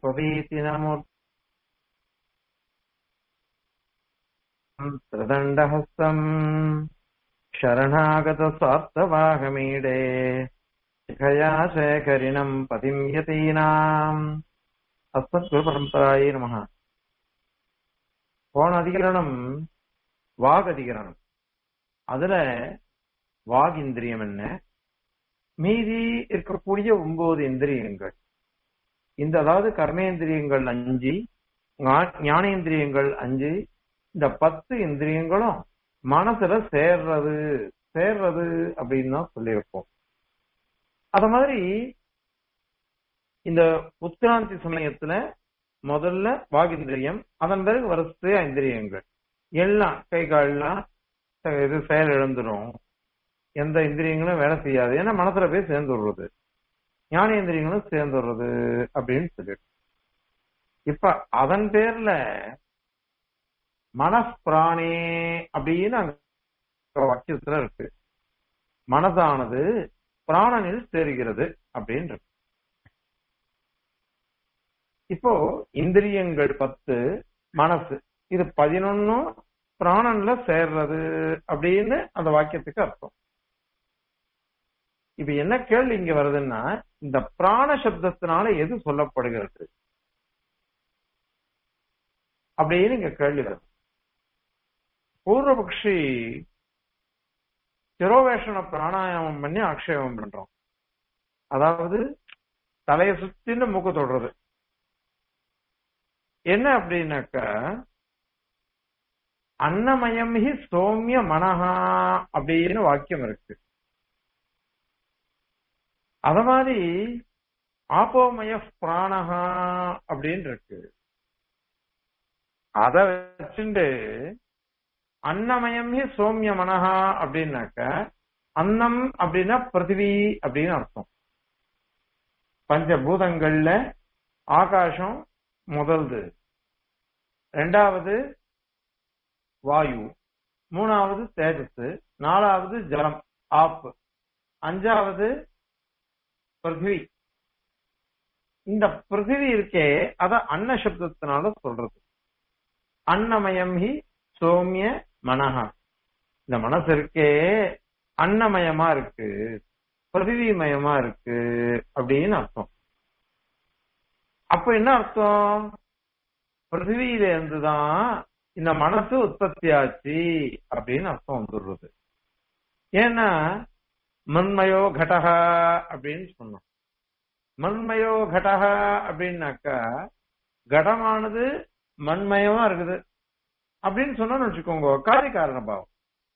स्ववीतिनमु त्रिदण्डहस्तम् शरणागतस्वार्थवाहमीडे शिखया शेखरिणम् पतिम् यतीनाम् அஸ்மத்குருபரம்பராயே நமக போன அதிகரணம் வாக் அதிகரணம் அதுல வாக் இந்திரியம் என்ன மீதி இருக்கக்கூடிய ஒன்பது இந்திரியங்கள் இந்த அதாவது கர்மேந்திரியங்கள் அஞ்சு ஞா- ஞானேந்திரியங்கள் அஞ்சு இந்த பத்து இந்திரியங்களும் மனசுல சேர்றது சேர்றது அப்படின்னு தான் சொல்லியிருப்போம் அத மாதிரி இந்த உத்கிராந்தி சமயத்துல முதல்ல வாகிந்திரியம் அதன் பிறகு வரிசையா இந்திரியங்கள் எல்லாம் கை கால்லாம் அஹ் இது செயல் இழந்துடும் எந்த இந்திரியங்களும் வேலை செய்யாது ஏன்னா மனசுல போய் சேர்ந்து விடுறது ஞானேந்திரியங்களும் சேர்ந்து விடுறது அப்படின்னு சொல்லிட்டு இப்ப அதன் பேர்ல மனப்பிராணே அப்படின்னு அங்க வாக்கியத்துல இருக்கு மனதானது பிராணனில் சேருகிறது அப்படின்னு இருக்கு இப்போ இந்திரியங்கள் பத்து மனசு இது பதினொன்னும் பிராணன்ல சேர்றது அப்படின்னு அந்த வாக்கியத்துக்கு அர்த்தம் இப்ப என்ன கேள்வி இங்க வருதுன்னா இந்த பிராண சப்தத்தினால எது சொல்லப்படுகிறது அப்படின்னு இங்க கேள்வி வருது பூர்வபக்ஷி சிரோவேஷண பிராணாயாமம் பண்ணி ஆக்ஷேபம் பண்றோம் அதாவது தலையை சுத்தின்னு மூக்கு தொடுறது என்ன அப்படின்னாக்க அன்னமயம் ஹி சோமிய மனஹா அப்படின்னு வாக்கியம் இருக்கு அத மாதிரி ஆப்போமய பிராணஹா அப்படின்னு இருக்கு அத வச்சுண்டு அன்னமயம் ஹி சோமிய மனஹா அப்படின்னாக்க அன்னம் அப்படின்னா பிருத்திவி அப்படின்னு அர்த்தம் பஞ்சபூதங்கள்ல ஆகாசம் முதல்து ரெண்டாவது வாயு மூணாவது தேஜஸ் நாலாவது ஜலம் ஆப் அஞ்சாவது பிருத்திவி இந்த பிருத்திவி இருக்கே அத அன்ன சப்தத்தினால சொல்றது அன்னமயம் ஹி சோமிய மனஹா இந்த மனசு இருக்கே அன்னமயமா இருக்கு பிருத்திவிமயமா இருக்கு அப்படின்னு அர்த்தம் அப்ப என்ன அர்த்தம் பிருத்திவியில இருந்துதான் இந்த மனசு உற்பத்தி ஆச்சு அப்படின்னு அர்த்தம் வந்துடுறது ஏன்னா மண்மயோ கடகா அப்படின்னு சொன்னோம் மண்மயோ கடகா அப்படின்னாக்கா கடமானது மண்மயமா இருக்குது அப்படின்னு சொன்னோம்னு வச்சுக்கோங்க காரிய காரண பாவம்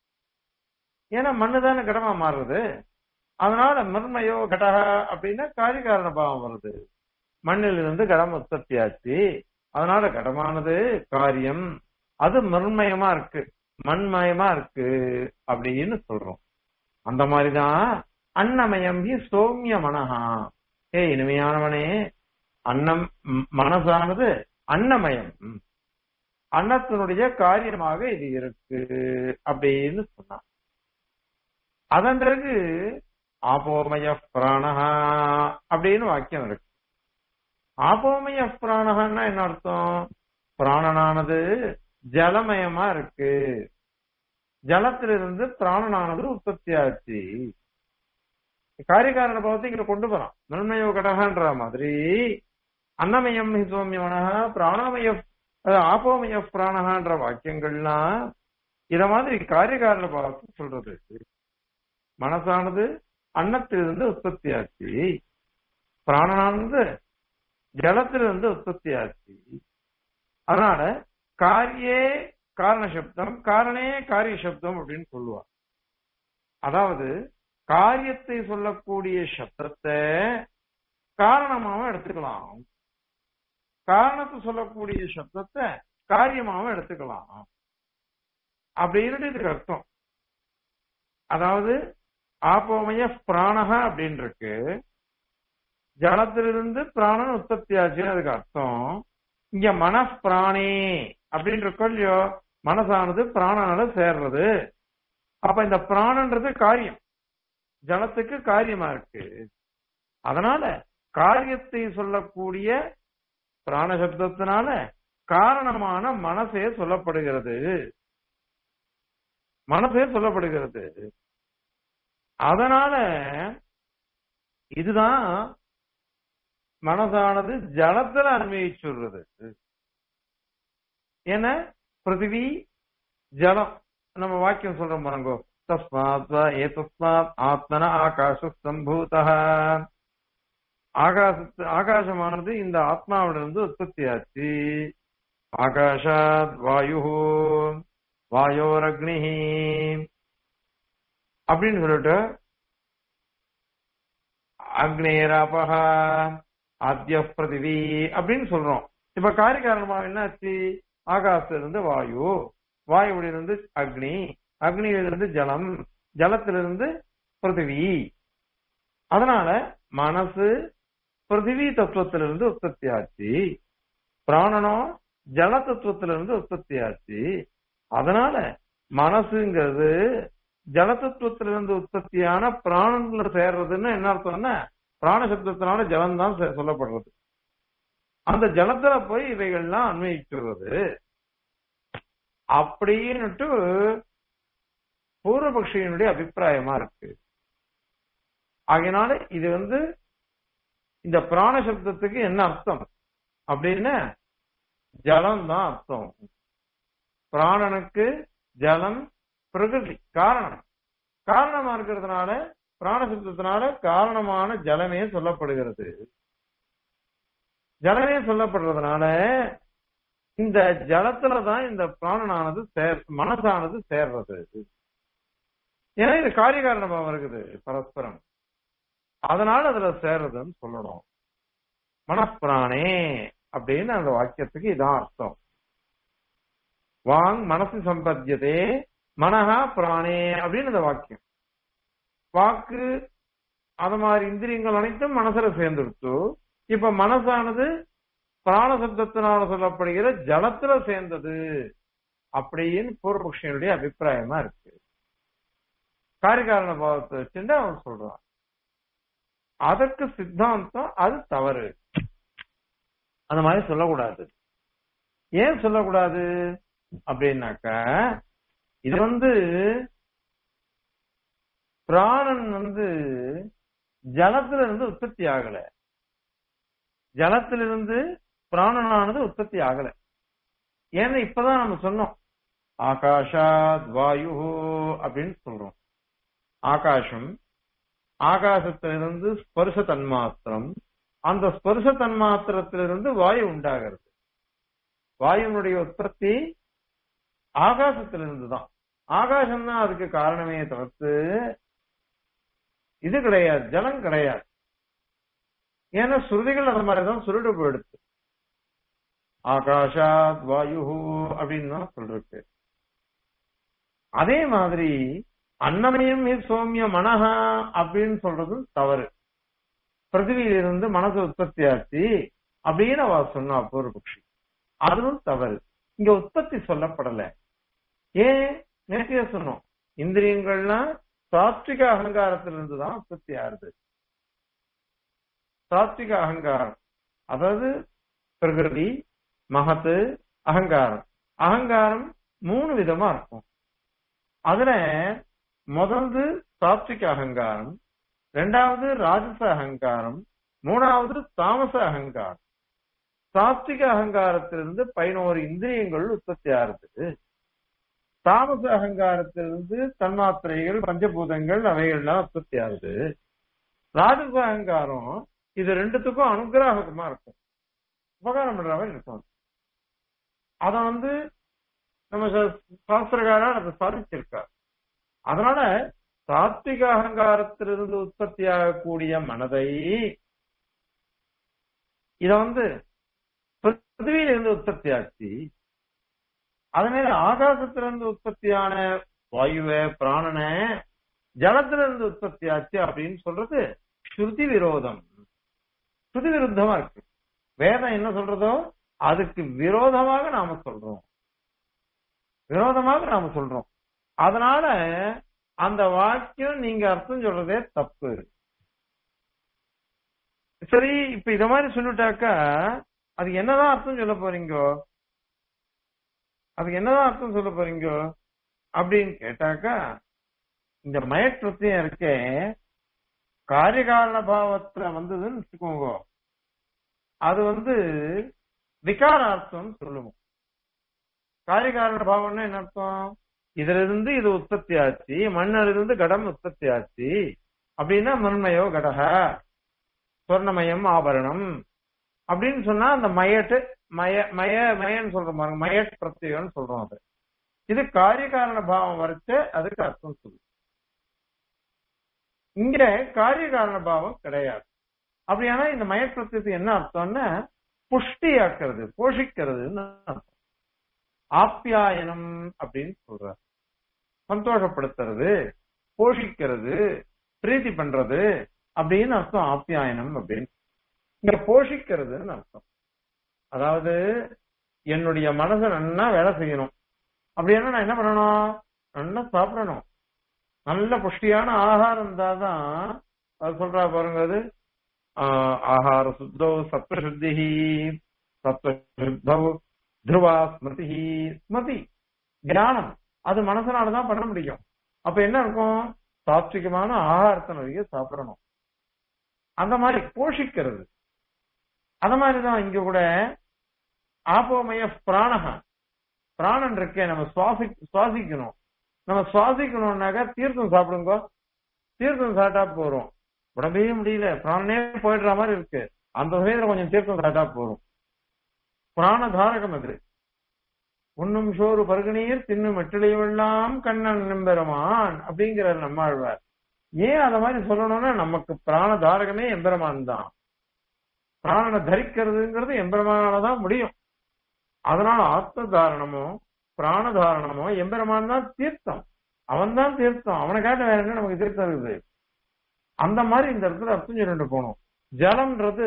ஏன்னா மண்ணு தானே கடமா மாறுறது அதனால மண்மயோ கடகா அப்படின்னா காரிய காரண பாவம் வருது மண்ணிலிருந்து கடம் உற்பத்தி ஆச்சு அதனால கடமானது காரியம் அது மண்மயமா இருக்கு மண்மயமா இருக்கு அப்படின்னு சொல்றோம் அந்த மாதிரிதான் அன்னமயம் ஹி சோமிய மனஹா ஏ இனிமையானவனே அன்னம் ம், மனசானது அன்னமயம் ம். அன்னத்தினுடைய காரியமாக இது இருக்கு அப்படின்னு சொன்னான் அதன் பிறகு ஆபோமய பிராணஹா அப்படின்னு வாக்கியம் இருக்கு ஆபோமய பிராணகன்னா என்ன அர்த்தம் பிராணனானது ஜலமயமா இருக்கு ஜலத்திலிருந்து பிராணனானது உற்பத்தி ஆச்சு காரியகாரண பாவத்தை இங்க கொண்டு போறான் மண்மயோ கடகன்ற மாதிரி அன்னமயம் ஹி சோமியமனக பிராணமய அஹ், ஆபோமய பிராணகான்ற வாக்கியங்கள்லாம் இத மாதிரி காரியகாரண பாவத்தை சொல்றது மனசானது அன்னத்திலிருந்து உற்பத்தி ஆச்சு பிராணனானது ஜலத்திலிருந்து உற்பத்தி ஆச்சு அதனால காரியே காரண சப்தம் காரணே காரிய சப்தம் அப்படின்னு சொல்லுவா அதாவது காரியத்தை சொல்லக்கூடிய சப்தத்தை காரணமாவும் எடுத்துக்கலாம் காரணத்தை சொல்லக்கூடிய சப்தத்தை காரியமாவும் எடுத்துக்கலாம் அப்படின்னு இதுக்கு அர்த்தம் அதாவது ஆப்போமய பிராணக அப்படின்னு இருக்கு ஜலத்திலிருந்து பிராணன் உற்பத்தி ஆச்சுன்னு அதுக்கு அர்த்தம் இங்க மனப்பிராணே அப்படின்னு இருக்கோ இல்லையோ மனசானது பிராணனால சேர்றது அப்ப இந்த பிராணன்றது காரியம் ஜலத்துக்கு காரியமா இருக்கு அதனால காரியத்தை சொல்லக்கூடிய பிராண சப்தத்தினால காரணமான மனசே சொல்லப்படுகிறது மனசே சொல்லப்படுகிறது அதனால இதுதான் மனசானது ஜலத்துல அன்வயிச்சுடுறது ஏன்னா பிருத்திவி ஜலம் நம்ம வாக்கியம் சொல்றோம் பாருங்கோ தஸ்மாத் வ ஏதஸ்மாத் ஆத்மன ஆகாச சம்பூதா ஆகாசத்து ஆகாசமானது இந்த ஆத்மாவிலிருந்து உற்பத்தி ஆச்சு ஆகாஷாத் வாயு வாயோரக்னி அப்படின்னு சொல்லிட்டு அக்னேராபக ஆத்ய பிரதிவி அப்படின்னு சொல்றோம் இப்ப காரிகாரணமா என்னாச்சு ஆகாசத்திலிருந்து வாயு வாயுவிலிருந்து அக்னி அக்னியிலிருந்து ஜலம் ஜலத்திலிருந்து பிருத்திவி அதனால மனசு பிருத்திவி தத்துவத்திலிருந்து உற்பத்தி ஆச்சு பிராணனோ ஜல தத்துவத்திலிருந்து உற்பத்தி ஆச்சு அதனால மனசுங்கிறது ஜல தத்துவத்திலிருந்து உற்பத்தியான பிராணன்ல சேர்றதுன்னு என்ன அர்த்தம்னா பிராண சப்தத்தினால ஜலம் தான் சொல்லப்படுறது அந்த ஜலத்துல போய் இவைகள்லாம் அன்வயிச்சுறது அப்படின்னுட்டு பூர்வபக்ஷியினுடைய அபிப்பிராயமா இருக்கு ஆகையினால இது வந்து இந்த பிராண சப்தத்துக்கு என்ன அர்த்தம் அப்படின்னு ஜலம் தான் அர்த்தம் பிராணனுக்கு ஜலம் பிரகிருதி காரணம் காரணமா இருக்கிறதுனால பிராண சப்தத்தினால காரணமான ஜலமே சொல்லப்படுகிறது ஜலமே சொல்லப்படுறதுனால இந்த ஜலத்துலதான் இந்த பிராணனானது சேர் மனசானது சேர்றது ஏன்னா இது காரிய காரணமா இருக்குது பரஸ்பரம் அதனால அதுல சேர்றதுன்னு சொல்லணும் மனப்பிராணே அப்படின்னு அந்த வாக்கியத்துக்கு இதான் அர்த்தம் வாங் மனசு சம்பத்தியதே மனஹா பிராணே அப்படின்னு அந்த வாக்கியம் வாக்கு அது மாதிரி இந்திரியங்கள் அனைத்தும் மனசுல சேர்ந்துருச்சு இப்ப மனசானது பிராண சப்தத்தினால சொல்லப்படுகிற ஜலத்துல சேர்ந்தது அப்படின்னு பூர்வபக்ஷனுடைய அபிப்பிராயமா இருக்கு காரிகாரண பாவத்தை வச்சுட்டு அவன் சொல்றான் அதற்கு சித்தாந்தம் அது தவறு அந்த மாதிரி சொல்லக்கூடாது ஏன் சொல்லக்கூடாது அப்படின்னாக்க இது வந்து பிராணன் வந்து ஜலத்துல இருந்து உற்பத்தி ஆகல ஜலத்திலிருந்து பிராணனானது உற்பத்தி ஆகல ஏன்னா இப்பதான் நம்ம சொன்னோம் ஆகாஷாத் வாயு அப்படின்னு சொல்றோம் ஆகாசம் ஆகாசத்திலிருந்து ஸ்பர்ச தன்மாத்திரம் அந்த ஸ்பர்ச தன்மாத்திரத்திலிருந்து வாயு உண்டாகிறது வாயுனுடைய உற்பத்தி ஆகாசத்திலிருந்து தான் ஆகாசம் தான் அதுக்கு காரணமே தவிர்த்து இது கிடையாது ஜலம் கிடையாது ஏன்னா ஸ்ருதிகள் அந்த மாதிரிதான் சுருடு போயிடுது ஆகாஷாத் வாயு அப்படின்னு தான் சொல்றது அதே மாதிரி அன்னமயம் சோமிய மனஹா அப்படின்னு சொல்றது தவறு பிருத்திவியிலிருந்து மனசு உற்பத்தி ஆச்சு அப்படின்னு அவ சொன்னா பூர்வபக்ஷி அதுவும் தவறு இங்க உற்பத்தி சொல்லப்படல ஏன் நேற்றைய சொன்னோம் இந்திரியங்கள்லாம் சாத்விக அகங்காரத்திலிருந்து தான் உற்பத்தி ஆறுது சாத்விக அகங்காரம் அதாவது பிரகிருதி மகத்து அகங்காரம் அகங்காரம் மூணு விதமா இருக்கும் அதுல முதல்து சாத்விக அகங்காரம் ரெண்டாவது ராஜச அகங்காரம் மூணாவது தாமச அகங்காரம் சாத்விக அகங்காரத்திலிருந்து பதினோரு இந்திரியங்கள் உற்பத்தி ஆறுது தாமச அகங்காரத்திலிருந்து தன்மாத்திரைகள் பஞ்சபூதங்கள் அவைகள்லாம் உற்பத்தி ஆகுது ராஜச அகங்காரம் இது ரெண்டுத்துக்கும் அனுகிரகமா இருக்கும் உபகாரம் பண்ற மாதிரி இருக்கும் அத வந்து நம்ம சாஸ்திரகாரர் அதை சாதிச்சிருக்கார் அதனால சாத்விக அகங்காரத்திலிருந்து உற்பத்தி ஆகக்கூடிய மனதை இத வந்து பிருத்திவியிலிருந்து உற்பத்தி ஆச்சு அதனால ஆகாசத்திலிருந்து உற்பத்தியான வாயுவை பிராணனை ஜலத்திலிருந்து உற்பத்தி ஆச்சு அப்படின்னு சொல்றது ஸ்ருதி விரோதம் ஸ்ருதி விருத்தமா இருக்கு வேதம் என்ன சொல்றதோ அதுக்கு விரோதமாக நாம சொல்றோம் விரோதமாக நாம சொல்றோம் அதனால அந்த வாக்கியம் நீங்க அர்த்தம் சொல்றதே தப்பு சரி இப்ப இத மாதிரி சொல்லிட்டாக்கா அதுக்கு என்னதான் அர்த்தம் சொல்ல போறீங்கோ அதுக்கு என்னதான் அர்த்தம் சொல்ல போறீங்கோ அப்படின்னு கேட்டாக்கா இந்த மயற்றத்தையும் இருக்கே காரியகாரண பாவத்துல வந்ததுன்னு வச்சுக்கோங்க அது வந்து விகாரார்த்தம் சொல்லுவோம் காரியகாரண பாவம்னா என்ன அர்த்தம் இதுல இருந்து இது உற்பத்தி ஆச்சு மண்ணில இருந்து கடம் உற்பத்தி ஆச்சு அப்படின்னா மண்மயோ கடக சொர்ணமயம் ஆபரணம் அப்படின்னு சொன்னா அந்த மயட்டு மய மய மயன்னு சொல்றோம் பாருங்க மயட் பிரத்யம்னு சொல்றோம் அது இது காரியகாரண பாவம் வரைச்சு அதுக்கு அர்த்தம் சொல்லு இங்க காரியகாரண பாவம் கிடையாது அப்படியானா இந்த மயட் பிரத்யத்துக்கு என்ன அர்த்தம்னா புஷ்டியாக்குறது போஷிக்கிறதுன்னு அர்த்தம் ஆப்யாயனம் அப்படின்னு சொல்றார் சந்தோஷப்படுத்துறது போஷிக்கிறது பிரீத்தி பண்றது அப்படின்னு அர்த்தம் ஆப்யாயனம் அப்படின்னு இங்க போஷிக்கிறதுன்னு அர்த்தம் அதாவது என்னுடைய மனசை நன்னா வேலை செய்யணும் அப்படின்னா நான் என்ன பண்ணணும் நல்லா சாப்பிடணும் நல்ல புஷ்டியான ஆகாரம் இருந்தாதான் அது சொல்றா பாருங்க அது ஆஹ், ஆகார சுத்தோ சத்வ சுத்தி சத்வ சுத்தௌ துருவா ஸ்மிருதி ஸ்மதி ஞானம் அது மனசனாலதான் பண்ண முடியும் அப்ப என்ன இருக்கும் சாத்விகமான ஆகாரத்தை நிறைய சாப்பிடணும் அந்த மாதிரி போஷிக்கிறது அந்த மாதிரிதான் இங்க கூட ஆப்போமய பிராணக பிராணன் இருக்கே நம்ம சுவாசி சுவாசிக்கணும் நம்ம சுவாசிக்கணும்னாக்கா தீர்த்தம் சாப்பிடுங்க தீர்த்தம் சாப்பிட்டா போறோம் உடம்பே முடியல பிராணனே போயிடுற மாதிரி இருக்கு அந்த சமயத்துல கொஞ்சம் தீர்த்தம் சாப்பிட்டா போறோம் பிராண தாரகம் அது உண்ணும் சோறு பருகநீர் தின்னும் வெற்றிலையெல்லாம் கண்ணன் எம்பெருமான் அப்படிங்கிறார் நம்மாழ்வார் ஏன் அத மாதிரி சொல்லணும்னா நமக்கு பிராண தாரகமே எம்பெருமான் தான் பிராணனை தரிக்கிறதுங்கிறது எம்பெருமானாலதான் முடியும் அதனால ஆத்ம தாரணமோ பிராண தாரணமோ எம்பெருமான் தான் தீர்த்தம் அவன் தான் தீர்த்தம் அவனை காட்ட வேற என்ன நமக்கு தீர்த்தம் இருக்குது அந்த மாதிரி இந்த இடத்துல அர்த்தம் சொல்லிட்டு போகணும் ஜலம்ன்றது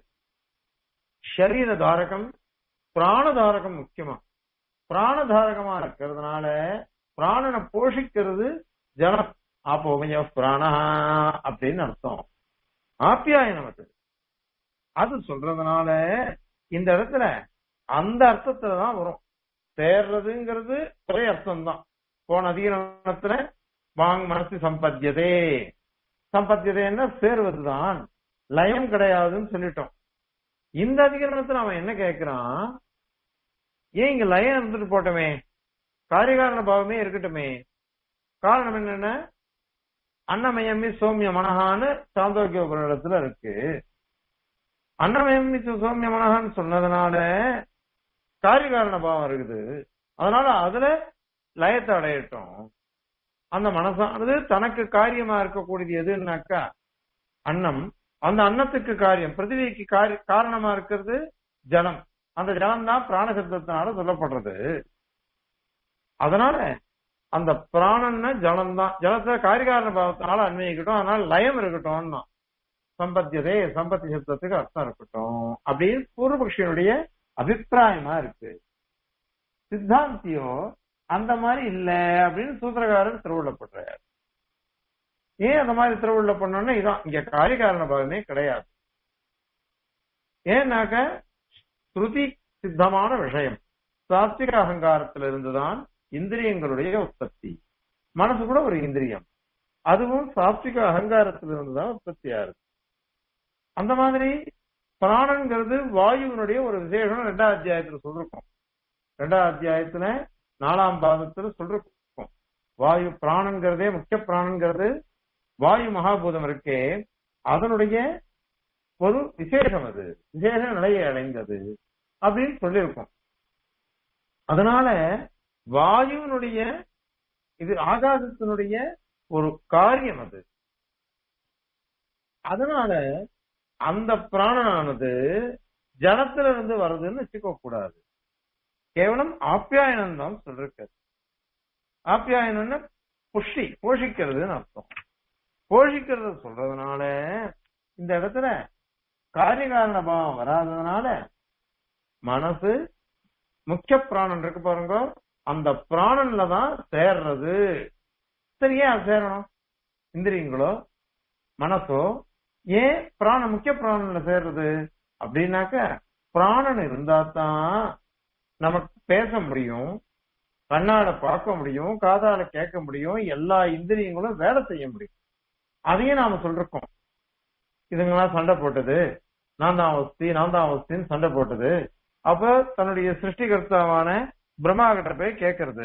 ஷரீர தாரகம் பிராண தாரகம் முக்கியமா பிராண தாரகமா இருக்கிறதுனால பிராணனை போஷிக்கிறது ஜலம் ஆப்போமய பிராணா அப்படின்னு அர்த்தம் ஆப்பியாயனம் அது அது சொல்றதுனால இந்த இடத்துல அந்த அர்த்தத்துல தான் வரும் சேர்றதுங்கிறது ஒரே அர்த்தம் தான் போன அதிகரணத்துல வாங் மனசு சம்பத்தியதே சம்பத்தியதேன்னா சேர்வதுதான் லயம் கிடையாதுன்னு சொல்லிட்டோம் இந்த அதிகரணத்துல அவன் என்ன கேட்கிறான் ஏன் இங்க லயம் இருந்துட்டு போட்டோமே காரியகாரண பாவமே இருக்கட்டுமே காரணம் என்னன்னா அன்னமயமி சௌமிய மனஹான்னு சாந்தோக்கிய உபநிடத்துல இருக்கு அன்னமயமி சௌமிய மனஹான்னு சொன்னதுனால காரியகாரண பாவம் இருக்குது அதனால அதுல லயத்தை அடையட்டும் அந்த மனசானது தனக்கு காரியமா இருக்கக்கூடியது எதுன்னாக்கா அன்னம் அந்த அன்னத்துக்கு காரியம் பிருத்திவிக்கு காரி- காரணமா இருக்கிறது ஜலம் அந்த ஜலம் தான் பிராணசப்தத்தினால சொல்லப்படுறது அதனால அந்த பிராணன்னா ஜலம் தான் ஜலத்தை காரிகாரண பாவத்தினால அன்வயிக்கட்டும் அதனால லயம் இருக்கட்டும் சம்பத்தியதே சம்பத்தி சப்தத்துக்கு அர்த்தம் இருக்கட்டும் அப்படின்னு பூர்வபக்ஷியனுடைய அபிப்பிராயமா இருக்கு சித்தாந்தியோ அந்த மாதிரி இல்ல அப்படின்னு சூத்திரகாரர் திருவுள்ளப்படுறார் ஏன் அந்த மாதிரி திருவுள்ள பண்ணோம்னா இதான் இங்க காரிகாரண பாவமே கிடையாது ஏன்னாக்க ஸ்ருதி சித்தமான விஷயம் சாத்விக அகங்காரத்துல இருந்துதான் இந்திரியங்களுடைய உற்பத்தி மனசு கூட ஒரு இந்திரியம் அதுவும் சாத்விக அகங்காரத்துல இருந்துதான் உற்பத்தி ஆகுது அந்த மாதிரி பிராணங்கிறது வாயுவினுடைய ஒரு விசேஷம் ரெண்டாம் அத்தியாயத்துல சொல்லிருக்கோம் ரெண்டாம் அத்தியாயத்துல நாலாம் பாதத்துல சொல்லிருக்கோம் வாயு பிராணங்கிறதே முக்கிய பிராணங்கிறது வாயு மகாபூதம் இருக்கே அதனுடைய ஒரு விசேஷம் அது விசேஷ நிலையை அடைந்தது அப்படின்னு சொல்லியிருக்கோம் அதனால வாயுவினுடைய இது ஆகாசத்தினுடைய ஒரு காரியம் அது அதனால அந்த பிராணனானது ஜலத்துல இருந்து வருதுன்னு வச்சுக்க கூடாது கேவலம் ஆப்யாயனம் தான் சொல்லிருக்கு ஆப்யாயனம்னா புஷ்டி போஷிக்கிறதுன்னு அர்த்தம் போஷிக்கிறது சொல்றதுனால இந்த இடத்துல காரியகாரண பாவம் வராததுனால மனசு முக்கிய பிராணன் இருக்கு பாருங்க அந்த பிராணன்ல தான் சேர்றது சரி ஏன் அது சேரணும் இந்திரியங்களோ மனசோ ஏன் பிராண முக்கிய பிராணன்ல சேர்றது அப்படின்னாக்க பிராணன் இருந்தா தான் நமக்கு பேச முடியும் கண்ணால பார்க்க முடியும் காதால கேட்க முடியும் எல்லா இந்திரியங்களும் வேலை செய்ய முடியும் அதையும் நாம சொல்றோம் இதுங்கெல்லாம் சண்டை போட்டது நான் தான் அவஸ்தி நான் தான் அவஸ்தின்னு சண்டை போட்டது அப்ப தன்னுடைய சிருஷ்டிகர்த்தாவான பிரம்மா கிட்ட போய் கேட்கறது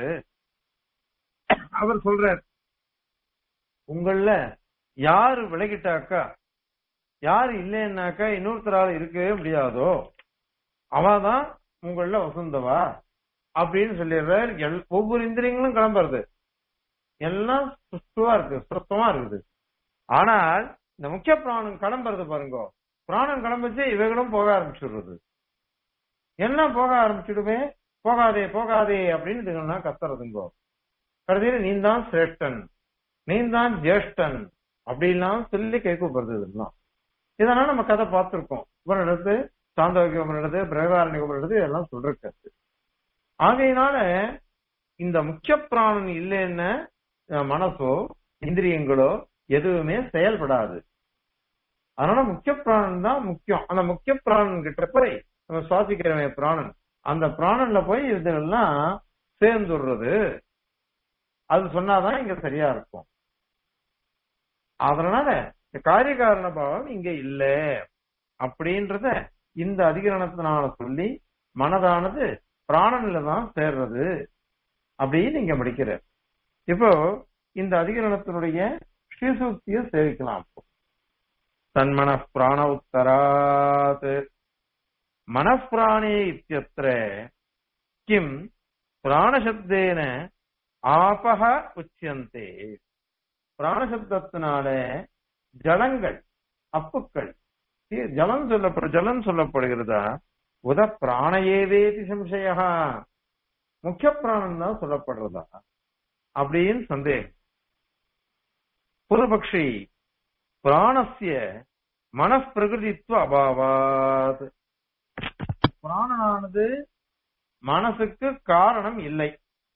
அவர் சொல்றார் உங்கள யாரு விலகிட்டாக்கா யாரு இல்லைன்னாக்கா இன்னொருத்தரால இருக்கவே முடியாதோ அவதான் உங்கள வசந்தவா அப்படின்னு சொல்லிடுறார் எல்- ஒவ்வொரு இந்திரியங்களும் கிளம்புறது எல்லாம் சுத்தமா இருக்கு சுத்தமா இருக்குது ஆனால் இந்த முக்கிய பிராணம் கிளம்புறது பாருங்க பிராணம் கிளம்பிச்சு இவைகளும் போக ஆரம்பிச்சுடுறது எல்லாம் போக ஆரம்பிச்சுடுமே போகாதே போகாதே அப்படின்னு இதுங்கெல்லாம் கத்துறதுங்கோ கடைசியில நீ தான் சிரேஷ்டன் நீ தான் ஜேஷ்டன் அப்படின்லாம் சொல்லி கேட்கப்படுறது இதெல்லாம் இதெல்லாம் நம்ம கதை பார்த்திருக்கோம் உபனிடத்து சாந்தோக்கிய உபனிடத்து பிரகாரணிக உபனிடத்து இதெல்லாம் சொல்றது ஆகையினால இந்த முக்கிய பிராணன் இல்லைன்னு அஹ், மனசோ இந்திரியங்களோ எதுவுமே செயல்படாது அதனால முக்கிய பிராணன் தான் முக்கியம் அந்த முக்கிய பிராணன் கிட்ட போய் நம்ம சுவாசிக்கிறவன் பிராணன் அந்த பிராணன்ல போய் இதெல்லாம் சேர்ந்துடுறது அது சொன்னாதான் இங்க சரியா இருக்கும் அதனால இந்த காரிய காரண பாவம் இங்க இல்ல அப்படின்றத இந்த அதிகரணத்தினால சொல்லி மனதானது பிராணன்ல தான் சேர்றது அப்படின்னு நீங்க படிக்கிற இப்போ இந்த அதிகரணத்தினுடைய ஸ்ரீசூக்தியை சேவிக்கலாம் இப்போ. தன்மன பிராண உத்தராத் மனப்பிராணே இத்தியத்திர கிம் பிராணசப்தேன ஆபக உச்சியந்தே பிராணசப்தத்தினால ஜலங்கள் அப்புக்கள் சி- ஜலம் சொல்லப்பட ஜலம் சொல்லப்படுகிறதா உத பிராணையேவேதி சம்சயா முக்கிய பிராணம் தான் சொல்லப்படுறதா அப்படின்னு சந்தேகம் பூர்வபக்ஷி பிராணஸ்ய மனப்பிரகிருதித்துவ அபாவாத் பிராணனானது மனசுக்கு காரணம் இல்லை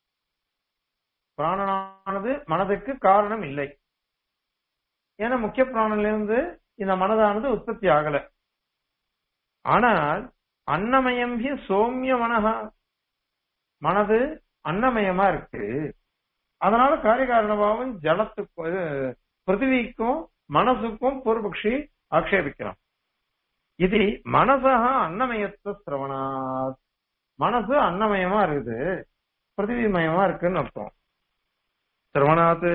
பிராணனானது மனதுக்கு காரணம் இல்லை ஏன்னா முக்கிய பிராணன்ல இருந்து இந்த மனதானது உற்பத்தி ஆகல ஆனால் அன்னமயம் ஹி சோமிய மனஹா மனது அன்னமயமா இருக்கு அதனால காரியகாரணபாவம் ஜலத்துக்கும் இது, பிருத்திவிக்கும் மனசுக்கும் பூர்வபக்ஷி ஆக்ஷேபிக்கிறான் இது மனசா அன்னமயத்துவ சிரவணாத் மனசு அன்னமயமா இருக்குது பிருத்திவிமயமா இருக்குன்னு அர்த்தம் சிரவணாத்து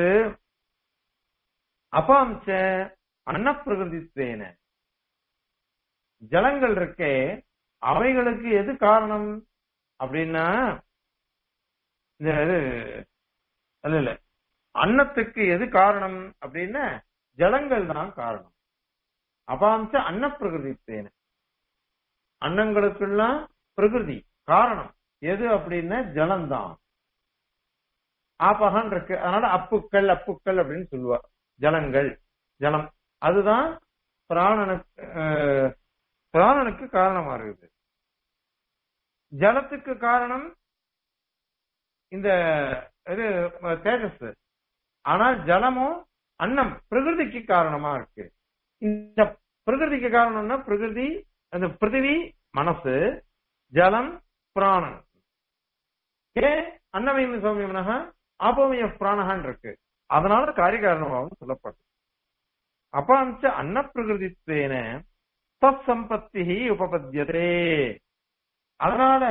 அபாம்ச அன்னப்பிரகிருதித்வேன ஜலங்கள் இருக்கே அவைகளுக்கு எது காரணம் அப்படின்னா இந்த இது இல்ல இல்ல அன்னத்துக்கு எது காரணம் அப்படின்னா ஜலங்கள் தான் காரணம் அபாம்ச அன்னப்பிரகிருதித்வேன அன்னங்களுக்கெல்லாம் பிரகிருதி காரணம் எது அப்படின்னா ஜலம்தான் ஆபகன் இருக்கு அதனால அப்புக்கள் அப்புக்கள் அப்படின்னு சொல்லுவார் ஜலங்கள் ஜலம் அதுதான் பிராணனுக்கு அஹ், பிராணனுக்கு காரணமா இருக்குது ஜலத்துக்கு காரணம் இந்த இது அஹ், தேஜஸ் ஆனால் ஜலமும் அன்னம் பிரகிருதிக்கு காரணமா இருக்கு இந்த பிரகிருதிக்கு காரணம்னா பிரகிருதி அந்த பிருத்திவி மனசு ஜலம் பிராணன் ஏன் அன்னமயம் சௌமியம்னக ஆபோமய பிராணகான் இருக்கு அதனால காரியகாரணமாகவும் சொல்லப்படும் அப்பாஞ்ச அன்னப்பிரகிருதித்வேன தத் சம்பத்தி உபபத்தியதே அதனால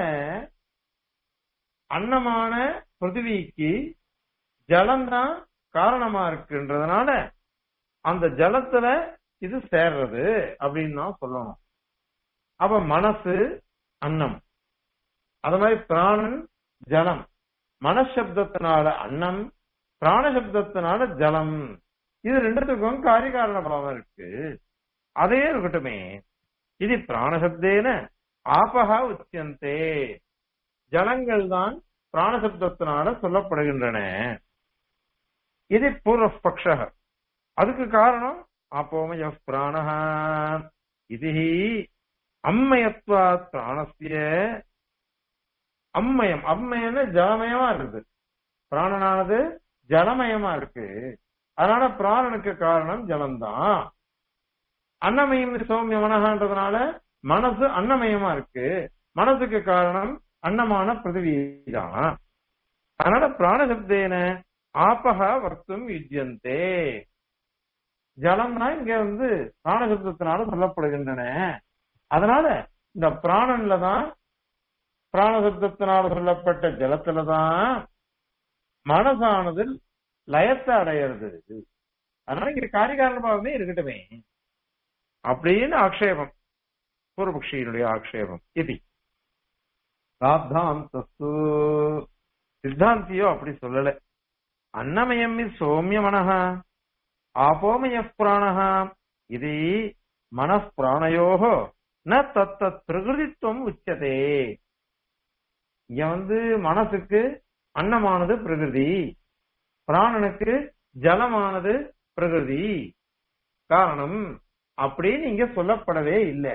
அன்னமான பிருத்திவிக்கு ஜலம் தான் காரணமா இருக்குன்றதுனால அந்த ஜலத்துல இது சேர்றது அப்படின்னு தான் சொல்லணும் அப்ப மனசு அன்னம் அது மாதிரி பிராணன் ஜலம் மனசப்தத்தினால அன்னம் பிராணசப்தத்தினால ஜலம் இது ரெண்டுத்துக்கும் காரியகாரண பாவம் இருக்கு அதே இருக்கட்டுமே இது பிராணசப்தேன ஆபகா உச்சியந்தே ஜலங்கள் தான் பிராணசப்தத்தினால சொல்லப்படுகின்றன இது பூர்வபக்ஷ அதுக்கு காரணம் ஆப்போமய பிராணஹ இது அம்மயத்வா பிராணஸ்ய அம்மயம் அம்மயம்னு ஜலமயமா இருக்குது பிராணனானது ஜலமயமா இருக்கு அதனால பிராணனுக்கு காரணம் ஜலம்தான் அன்னமயம் சௌமிய மனகான்றதுனால மனசு அன்னமயமா இருக்கு மனசுக்கு காரணம் அன்னமான பிருத்திவி தான் அதனால பிராணசப்தேன ஆபகா வர்த்தும் யுஜ்யந்தே ஜலம் தான் இங்க வந்து பிராணசப்தத்தினால சொல்லப்படுகின்றன அதனால இந்த பிராணன்ல தான் பிராணசப்தத்தினால சொல்லப்பட்ட ஜலத்துல தான் மனசானது லயத்தை அடையிறது அதனால இங்க காரிகாரண பாவமே இருக்கட்டுமே அப்படின்னு ஆக்ஷேபம் பூர்வபக்ஷியினுடைய ஆக்ஷேபம் இது சாத்தாந்தஸ்து சித்தாந்தியோ அப்படி சொல்லல அன்னமயம் சௌமிய மனஹ ஆபோமய பிராணஹ இது மனப்பிராணயோகோ ந தத்தத் பிரகிருதித்துவம் உச்சதே இங்க வந்து மனசுக்கு அன்னமானது பிரகிருதி பிராணனுக்கு ஜலமானது பிரகிருதி காரணம் அப்படின்னு இங்க சொல்லப்படவே இல்லை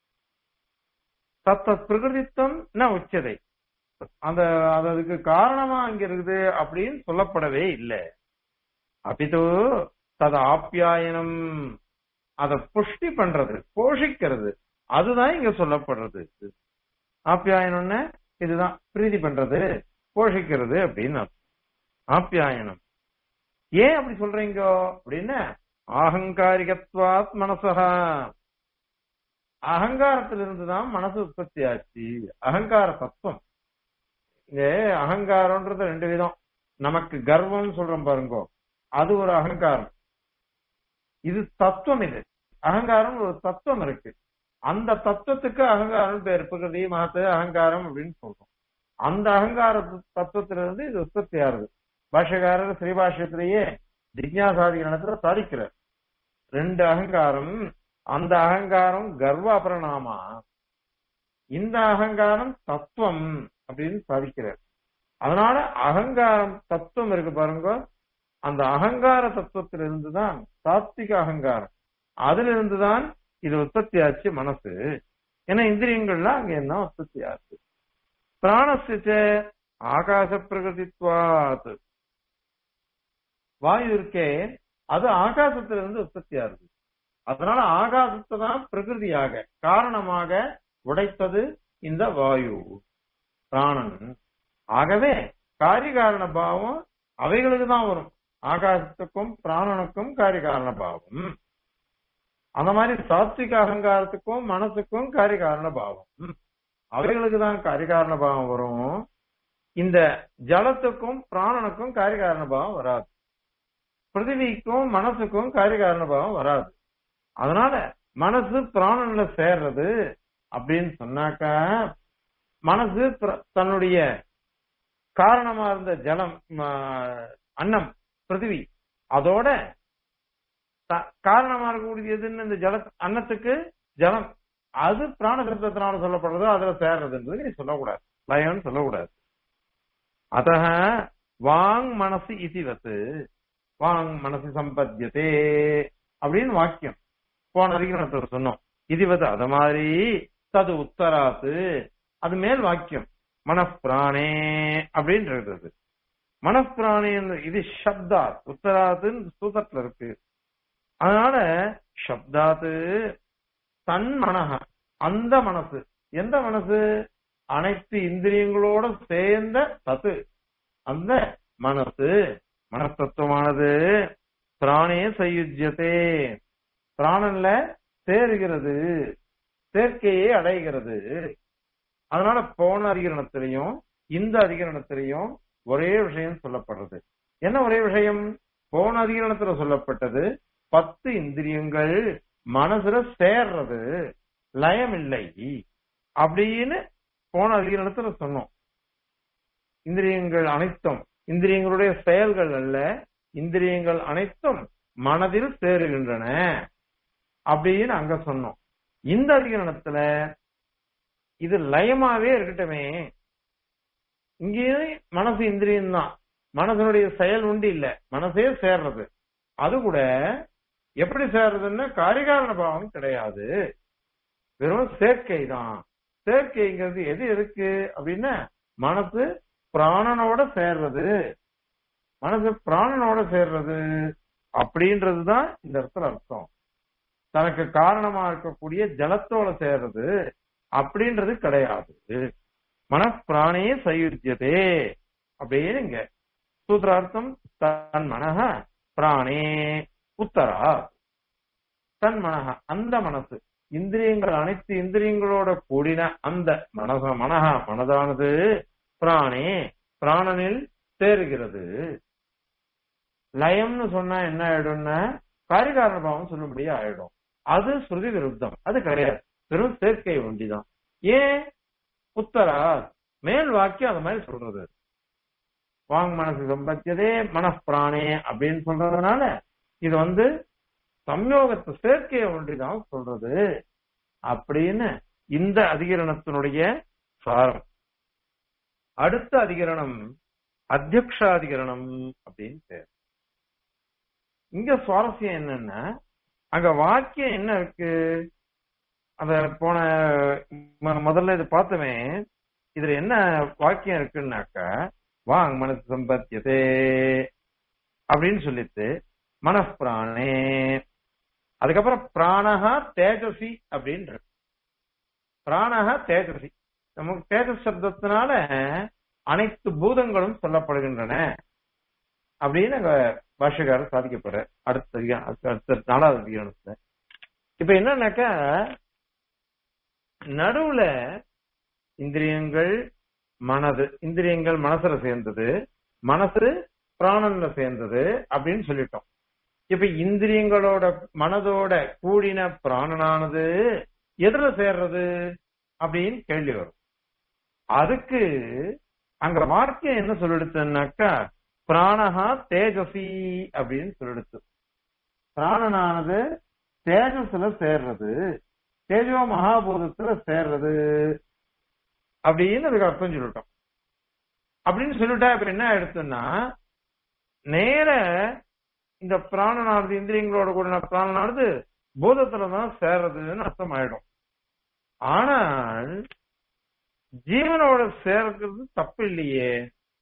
தத்த பிரகிருதித்துவம் ந உச்சதை அந்த அது அதுக்கு காரணமா அங்க இருக்குது அப்படின்னு சொல்லப்படவே இல்லை அபிதோ தது ஆப்யாயனம் அத புஷ்டி பண்றது போஷிக்கிறது அதுதான் இங்க சொல்லப்படுறது ஆப்யாயனம்னு இதுதான் பிரீதி பண்றது போஷிக்கிறது அப்படின்னு அர்த்தம். ஆப்யாயனம் ஏன் அப்படி சொல்றீங்க அப்படின்னா ஆகங்காரிகத்வாத் மனசா அகங்காரத்திலிருந்து தான் மனசு உற்பத்தி ஆச்சு அகங்கார தத்துவம் இங்க அகங்காரம்ன்றது ரெண்டு விதம் நமக்கு கர்வம் சொல்றோம் பாருங்க அது ஒரு அகங்காரம் இது தத்துவம் இது அகங்காரம் ஒரு தத்துவம் இருக்கு அந்த தத்துவத்துக்கு அகங்காரம் பேர் பிரகிருதி மகத்து அகங்காரம் அப்படின்னு சொல்றோம் அந்த அகங்கார தத்துவத்திலிருந்து இது உற்பத்தி ஆகுது பாஷகாரர் ஸ்ரீபாஷ்யத்திலேயே ஜிக்ஞாசாதி நடத்துல சாதிக்கிறார் ரெண்டு அகங்காரம் அந்த அகங்காரம் கர்வ அபரணாமா இந்த அகங்காரம் தத்துவம் அப்படின்னு சாதிக்கிறார் அதனால அகங்காரம் தத்துவம் இருக்கு பாருங்க அந்த அகங்கார தத்துவத்திலிருந்து தான் சாத்விக அகங்காரம் அதுல இருந்து தான் இது உற்பத்தி ஆச்சு மனசு ஏன்னா இந்திரியங்கள்லாம் அங்க என்ன உற்பத்தி ஆச்சு பிராணசிச்ச ஆகாச பிரகதித்வாத் வாயு இருக்கே அது ஆகாசத்திலிருந்து உற்பத்தி ஆகுது அதனால ஆகாசத்தை தான் பிரகிருதியாக காரணமாக உடைத்தது இந்த வாயு பிராணன் ஆகவே காரிகாரண பாவம் அவைகளுக்கு தான் வரும் ஆகாசத்துக்கும் பிராணனுக்கும் காரிகாரண பாவம் அந்த மாதிரி சாத்விக அகங்காரத்துக்கும் மனசுக்கும் காரிகாரண பாவம் அவைகளுக்கு தான் காரிகாரண பாவம் வரும் இந்த ஜலத்துக்கும் பிராணனுக்கும் காரிகாரண பாவம் வராது பிருத்திவிக்கும் மனசுக்கும் காரிகாரண பாவம் வராது அதனால மனசு பிராணன்ல சேர்றது அப்படின்னு சொன்னாக்கா மனசு பிர- தன்னுடைய காரணமா இருந்த ஜலம் ம, அன்னம் பிருத்திவி அதோட த- காரணமா இருக்கக்கூடியதுன்னு இந்த ஜல அன்னத்துக்கு ஜலம் அது பிராண சப்தத்தினால சொல்லப்படுறது அதுல சேர்றதுன்றது நீ சொல்லக்கூடாது லயம்னு சொல்லக்கூடாது அத வாங் மனசு இசிவத்து வாங் மனசு சம்பத்தியதே அப்படின்னு வாக்கியம் போன அதிகரணத்துல சொன்னோம் இதுவது அத மாதிரி தது உத்தராத்து அது மேல் வாக்கியம் மனப்பிராணே அப்படின்றது மனப்பிராணே இது சப்தாத் உத்தராத்துன்னு சூதத்துல இருக்கு அதனால சப்தாத்து தன் மனக அந்த மனசு எந்த மனசு அனைத்து இந்திரியங்களோட சேர்ந்த சத்து அந்த மனசு மனத்தத்துவமானது பிராணே சயுஜ்யத்தே பிராணன்ல சேருகிறது சேர்க்கையை அடைகிறது அதனால போன அதிகரணத்திலையும் இந்த அதிகரணத்திலையும் ஒரே விஷயம் சொல்லப்படுறது என்ன ஒரே விஷயம் போன அதிகரணத்துல சொல்லப்பட்டது பத்து இந்திரியங்கள் மனசுல சேர்றது லயம் இல்லை அப்படின்னு போன அதிகரணத்துல சொன்னோம் இந்திரியங்கள் அனைத்தும் இந்திரியங்களுடைய செயல்கள் அல்ல இந்திரியங்கள் அனைத்தும் மனதில் சேருகின்றன அப்படின்னு அங்க சொன்னோம் இந்த அதிகரணத்துல இது லயமாவே இருக்கட்டுமே இங்கேயும் மனசு இந்திரியம் தான் மனசனுடைய செயல் உண்டு இல்ல மனசே சேர்றது அது கூட எப்படி சேர்றதுன்னா காரிகாரண பாவம் கிடையாது வெறும் சேர்க்கை தான் சேர்க்கைங்கிறது எது இருக்கு அப்படின்னா மனசு பிராணனோட சேர்றது மனசு பிராணனோட சேர்றது அப்படின்றதுதான் இந்த இடத்துல அர்த்தம் தனக்கு காரணமா இருக்கக்கூடிய ஜலத்தோட சேர்றது அப்படின்றது கிடையாது மனப்பிராணே சயுத்தியதே அப்படின்னுங்க சூத்திரார்த்தம் தன் மனக பிராணே உத்தரா தன் மனக அந்த மனசு இந்திரியங்கள் அனைத்து இந்திரியங்களோட கூடின அந்த மனச மனக மனதானது பிராணே பிராணனில் சேருகிறது லயம்னு சொன்னா என்ன ஆயிடும்னா காரிகாரண பாவம் சொல்லும்படி ஆயிடும் அது ஸ்ருதி விருத்தம் அது கிடையாது வெறும் சேர்க்கை ஒண்டிதான் ஏன் உத்தரா மேல் வாக்கியம் அந்த மாதிரி சொல்றது வாங் மனசு சம்பத்தியதே மனப்பிராணே அப்படின்னு சொல்றதுனால இது வந்து சம்யோகத்தை சேர்க்கையை ஒன்றிதான் சொல்றது அப்படின்னு இந்த அதிகரணத்தினுடைய சாரம் அடுத்த அதிகரணம் அத்தியக்ஷாதிகரணம் அப்படின்னு பேர் இங்க சுவாரஸ்யம் என்னன்னா அங்க வாக்கியம் என்ன இருக்கு அத போன ம- முதல்ல இது பார்த்தோமே இதுல என்ன வாக்கியம் இருக்குன்னாக்கா வாங் மனசு சம்பத்தியதே அப்படின்னு சொல்லிட்டு மனப்பிராணே அதுக்கப்புறம் பிராணஹா தேஜசி அப்படின்னு இருக்கு பிராணஹா தேஜசி நமக்கு தேஜஸ் சப்தத்தினால அனைத்து பூதங்களும் சொல்லப்படுகின்றன அப்படின்னு அங்க பாஷகாரர் சாதிக்கப்படுற அடுத்த அதிகாரம் அடுத்த- அடுத்த நாலாவது அதிகாரத்துல இப்ப என்னன்னாக்கா நடுவுல இந்திரியங்கள் மனது இந்திரியங்கள் மனசுல சேர்ந்தது மனசு பிராணன்ல சேர்ந்தது அப்படின்னு சொல்லிட்டோம் இப்ப இந்திரியங்களோட மனதோட கூடின பிராணனானது எதுல சேர்றது அப்படின்னு கேள்வி வரும் அதுக்கு அங்க வாக்கியம் என்ன சொல்லிடுச்சுன்னாக்கா பிராணஹா தேஜசி அப்படின்னு சொல்லிடுச்சு பிராணனானது தேஜஸ்ல சேர்றது தேஜோ மகாபூதத்துல சேர்றது அப்படின்னு அதுக்கு அர்த்தம் சொல்லிட்டோம் அப்படின்னு சொல்லிட்டா இப்ப என்ன ஆயிடுச்சுன்னா நேர இந்த பிராணனானது இந்திரியங்களோட கூட பிராணனானது பூதத்துலதான் சேர்றதுன்னு அர்த்தம் ஆயிடும் ஆனால் ஜீவனோட சேர்க்கிறது தப்பு இல்லையே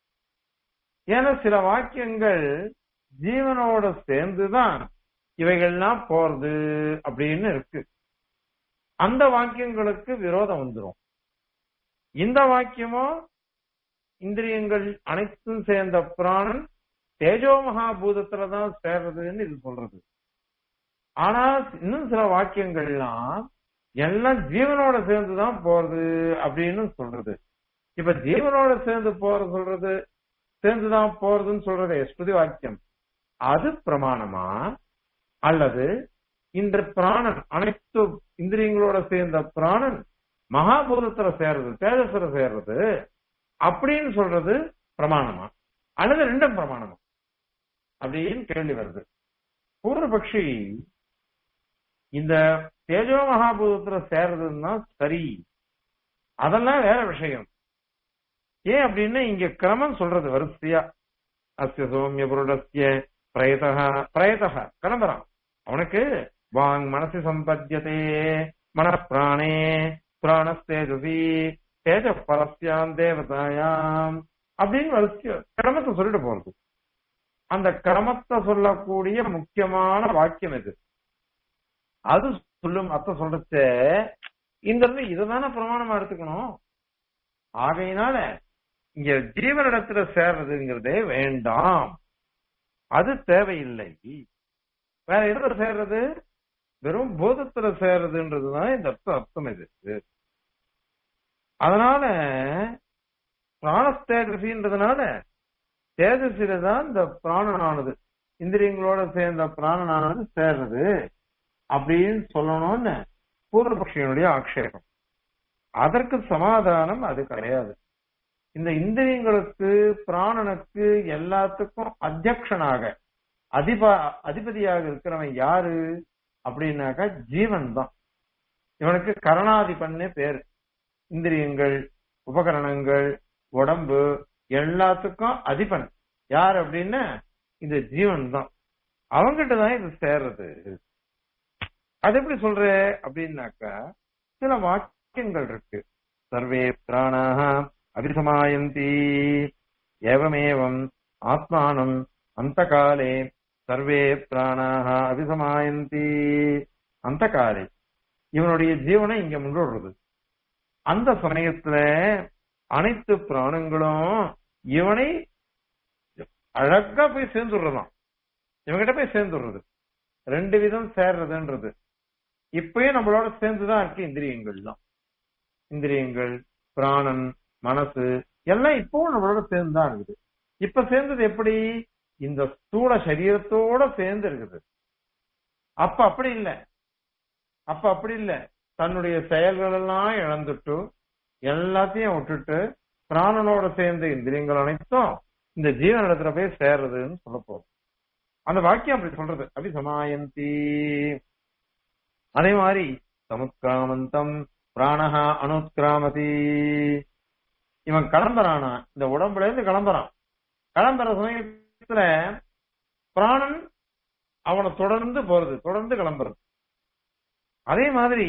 ஏன்னா சில வாக்கியங்கள் ஜீவனோட சேர்ந்துதான் இவைகள்லாம் போறது அப்படின்னு இருக்கு அந்த வாக்கியங்களுக்கு விரோதம் வந்துரும் இந்த வாக்கியமோ இந்திரியங்கள் அனைத்தும் சேர்ந்த பிராணன் தேஜோ மகாபூதத்துலதான் சேர்றதுன்னு இது சொல்றது ஆனா இன்னும் சில வாக்கியங்கள்லாம் எல்லாம் ஜீவனோட சேர்ந்துதான் போறது அப்படின்னு சொல்றது இப்ப ஜீவனோட சேர்ந்து போற சொல்றது சேர்ந்துதான் போறதுன்னு சொல்றது ஸ்ருதி வாக்கியம் அது பிரமாணமா அல்லது இந்த பிராணன் அனைத்து இந்திரியங்களோட சேர்ந்த பிராணன் மகாபூதத்துல சேர்றது தேஜஸ்வர சேர்றது அப்படின்னு சொல்றது பிரமாணமா அல்லது ரெண்டும் பிரமாணமா அப்படின்னு கேள்வி வருது பூர்வபக்ஷி இந்த தேஜோ மகாபூதத்துல சேர்றதுன்னா சரி அதெல்லாம் வேற விஷயம் ஏன் அப்படின்னு இங்க கிரமம் சொல்றது வரிசையா அஸ்ய சோமிய புருடஸ்ய பிரயதா பிரயதா கிளம்புறான் அவனுக்கு வாங் மனசு சம்பத்தியதே மனப்பிராணே பிராணஸ்தேஜசி தேஜ பரஸ்யாம் தேவதாயாம் அப்படின்னு வரிசையா கிரமத்தை சொல்லிட்டு போறது அந்த கிரமத்தை சொல்லக்கூடிய முக்கியமான வாக்கியம் இது அது சொல்லும் அர்த்தம் சொல்றது இந்த இடத்துல இதுதானே பிரமாணமா எடுத்துக்கணும் ஆகையினால இங்க ஜீவனிடத்துல சேர்றதுங்கிறதே வேண்டாம் அது தேவையில்லை வேற எதுல சேர்றது வெறும் பூதத்துல சேர்றதுன்றதுதான் இந்த அர்த்தம் அர்த்தம் இது அதனால பிராணஸ்தேஜசின்றதுனால தேஜசில தான் இந்த பிராணனானது இந்திரியங்களோட சேர்ந்த பிராணனானது சேர்றது அப்படின்னு சொல்லணும்னு பூர்வபக்ஷியனுடைய ஆக்ஷேபம் அதற்கு சமாதானம் அது கிடையாது இந்த இந்திரியங்களுக்கு பிராணனுக்கு எல்லாத்துக்கும் அத்தியக்ஷனாக அதிப அதிபதியாக இருக்கிறவன் யாரு அப்படின்னாக்கா ஜீவன் தான் இவனுக்கு கரணாதிபன்னு பேரு இந்திரியங்கள் உபகரணங்கள் உடம்பு எல்லாத்துக்கும் அதிபன் யார் அப்படின்னா இந்த ஜீவன் தான் அவங்கிட்ட தான் இது சேர்றது அது எப்படி சொல்ற அப்படின்னாக்கா சில வாக்கியங்கள் இருக்கு சர்வே பிராணாக அபிசமாயந்தி ஏவமேவம் ஆத்மானம் அந்த காலே சர்வே பிராணாக அபிசமாயந்தி அந்த காலை இவனுடைய ஜீவனை இங்க முன்னோடுறது அந்த சமயத்துல அனைத்து பிராணங்களும் இவனை அழகா போய் சேர்ந்துடுறதாம் இவங்கிட்ட போய் சேர்ந்துடுறது ரெண்டு விதம் சேர்றதுன்றது இப்பயும் நம்மளோட சேர்ந்துதான் இருக்கு இந்திரியங்கள்லாம் இந்திரியங்கள் பிராணன் மனசு எல்லாம் இப்பவும் நம்மளோட சேர்ந்துதான் இருக்குது இப்ப சேர்ந்தது எப்படி இந்த ஸ்தூல சரீரத்தோட சேர்ந்து இருக்குது அப்ப அப்படி இல்லை அப்ப அப்படி இல்லை தன்னுடைய செயல்கள் எல்லாம் இழந்துட்டு எல்லாத்தையும் விட்டுட்டு பிராணனோட சேர்ந்த இந்திரியங்கள் அனைத்தும் இந்த ஜீவன் இடத்துல போய் சேர்றதுன்னு சொல்ல போறோம் அந்த வாக்கியம் அப்படி சொல்றது அபி சமாயந்தி அதே மாதிரி சமுத்கிராமந்தம் பிராணஹா அனுத்கிராமதி இவன் கிளம்புறானா இந்த உடம்புல இருந்து கிளம்புறான் கிளம்புற சமயத்துல பிராணன் அவனை தொடர்ந்து போறது தொடர்ந்து கிளம்புறது அதே மாதிரி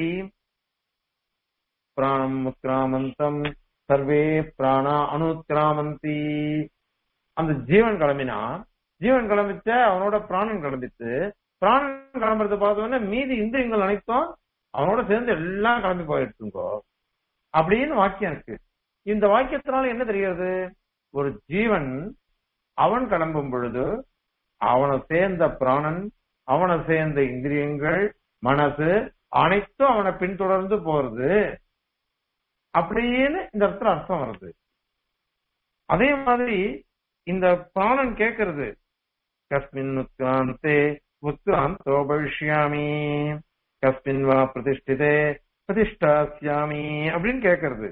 பிராணம் உத்கிராமந்தம் சர்வே பிராணா அனுத்கிராமந்தி அந்த ஜீவன் கிளம்பினா ஜீவன் கிளம்பிச்ச அவனோட பிராணன் கிளம்பிச்சு பிராணன் கிளம்புறது பார்த்தோன்னே மீதி இந்திரியங்கள் அனைத்தும் அவனோட சேர்ந்து எல்லாம் கிளம்பி போயிட்டு இருக்கோ அப்படின்னு வாக்கியம் இருக்கு இந்த வாக்கியத்தினால என்ன தெரிகிறது ஒரு ஜீவன் அவன் கிளம்பும் பொழுது அவனை சேர்ந்த பிராணன் அவனை சேர்ந்த இந்திரியங்கள் மனசு அனைத்தும் அவனை பின்தொடர்ந்து போறது அப்படின்னு இந்த இடத்துல அர்த்தம் வருது அதே மாதிரி இந்த பிராணன் கேட்கறது கஸ்மின் உத்கிராந்தே உத்கிராந்தோ பவிஷ்யாமி கஸ்மின் வா பிரதிஷ்டிதே பிரதிஷ்டாசியாமி அப்படின்னு கேட்கறது